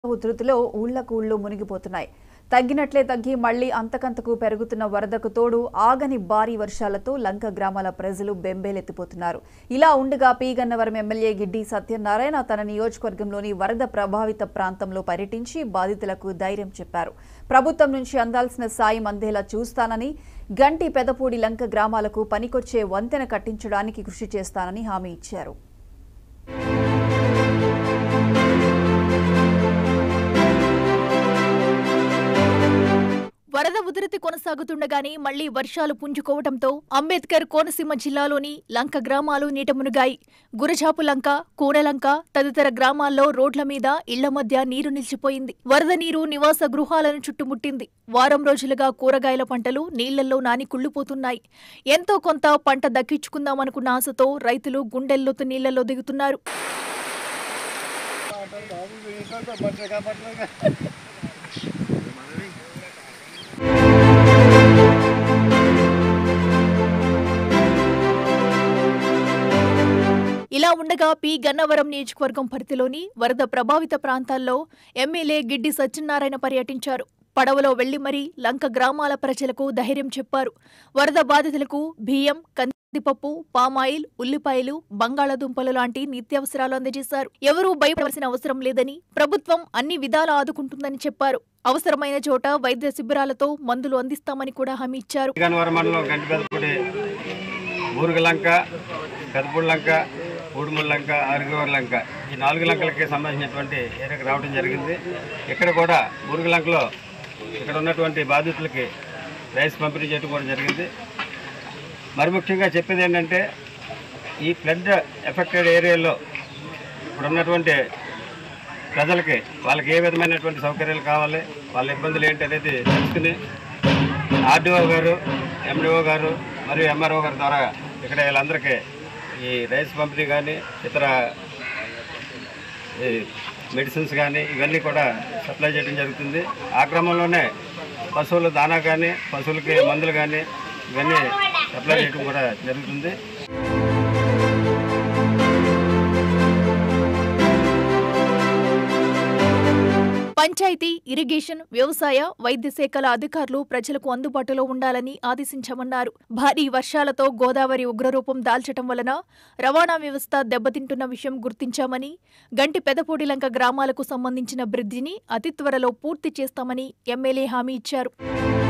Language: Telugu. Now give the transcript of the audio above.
ఉధృతిలో ఊళ్లకు ఊళ్ళు మునిగిపోతున్నాయి తగ్గినట్లే తగ్గి మళ్లీ అంతకంతకు పెరుగుతున్న వరదకు తోడు ఆగని భారీ వర్షాలతో లంక గ్రామాల ప్రజలు బెంబేలెత్తిపోతున్నారు ఇలా ఉండగా పి గన్నవరం ఎమ్మెల్యే గిడ్డి సత్యనారాయణ తన నియోజకవర్గంలోని వరద ప్రభావిత ప్రాంతంలో పర్యటించి బాధితులకు ధైర్యం చెప్పారు ప్రభుత్వం నుంచి అందాల్సిన సాయం అందేలా చూస్తానని గంటి పెదపూడి లంక గ్రామాలకు పనికొచ్చే వంతెన కట్టించడానికి కృషి చేస్తానని హామీ ఇచ్చారు వరద ఉధృతి కొనసాగుతుండగానే మళ్లీ వర్షాలు పుంజుకోవడంతో అంబేద్కర్ కోనసీమ జిల్లాలోని లంక గ్రామాలు నీట మునిగాయి గురజాపు లంక కూనలంక తదితర గ్రామాల్లో రోడ్ల మీద ఇళ్ల మధ్య నీరు నిలిచిపోయింది వరద నీరు నివాస గృహాలను చుట్టుముట్టింది వారం రోజులుగా కూరగాయల పంటలు నీళ్లలో నాని కుళ్ళిపోతున్నాయి ఎంతో కొంత పంట దక్కించుకుందామనుకున్న ఆశతో రైతులు గుండెల్లోతు నీళ్లలో దిగుతున్నారు ఇలా ఉండగా పి గన్నవరం నియోజకవర్గం పరిధిలోని వరద ప్రభావిత ప్రాంతాల్లో ఎమ్మెల్యే గిడ్డి సత్యనారాయణ పర్యటించారు పడవలో వెళ్లి మరీ లంక గ్రామాల ప్రజలకు ధైర్యం చెప్పారు వరద బాధితులకు బియ్యం కందిపప్పు పామాయిల్ ఉల్లిపాయలు బంగాళాదుంపలు లాంటి నిత్యావసరాలు అందజేశారు ఎవరూ భయపడవలసిన అవసరం లేదని ప్రభుత్వం అన్ని విధాలా ఆదుకుంటుందని చెప్పారు అవసరమైన చోట వైద్య శిబిరాలతో మందులు అందిస్తామని కూడా హామీ ఇచ్చారు గన్నవరం మండలం గంటి పెదపూడి ఊరుగలంక పెదపూడి లంక ఊడుమూడి లంక అరుగువరి లంక ఈ నాలుగు లంకలకి సంబంధించినటువంటి ఏరియాకి రావడం జరిగింది ఇక్కడ కూడా ఊరుగలంకలో ఇక్కడ ఉన్నటువంటి బాధితులకి రైస్ పంపిణీ చేయడం కూడా జరిగింది మరి ముఖ్యంగా చెప్పేది ఏంటంటే ఈ ఫ్లడ్ ఎఫెక్టెడ్ ఏరియాలో ఇప్పుడు ఉన్నటువంటి ప్రజలకి వాళ్ళకి ఏ విధమైనటువంటి సౌకర్యాలు కావాలి వాళ్ళ ఇబ్బందులు ఏంటి అనేది తెలుసుకుని ఆర్డీఓ గారు ఎండిఓ గారు మరియు ఎంఆర్ఓ గారి ద్వారా ఇక్కడ వీళ్ళందరికీ ఈ రైస్ పంపిణీ కానీ ఇతర ఈ మెడిసిన్స్ కానీ ఇవన్నీ కూడా సప్లై చేయడం జరుగుతుంది ఆ క్రమంలోనే పశువుల దానా కానీ పశువులకి మందులు కానీ ఇవన్నీ సప్లై చేయడం కూడా జరుగుతుంది పంచాయతీ ఇరిగేషన్ వ్యవసాయ వైద్య శాఖల అధికారులు ప్రజలకు అందుబాటులో ఉండాలని ఆదేశించామన్నారు భారీ వర్షాలతో గోదావరి ఉగ్రరూపం దాల్చటం వలన రవాణా వ్యవస్థ దెబ్బతింటున్న విషయం గుర్తించామని గంటి పెదపూడిలంక గ్రామాలకు సంబంధించిన బ్రిడ్జిని అతి త్వరలో పూర్తి చేస్తామని ఎమ్మెల్యే హామీ ఇచ్చారు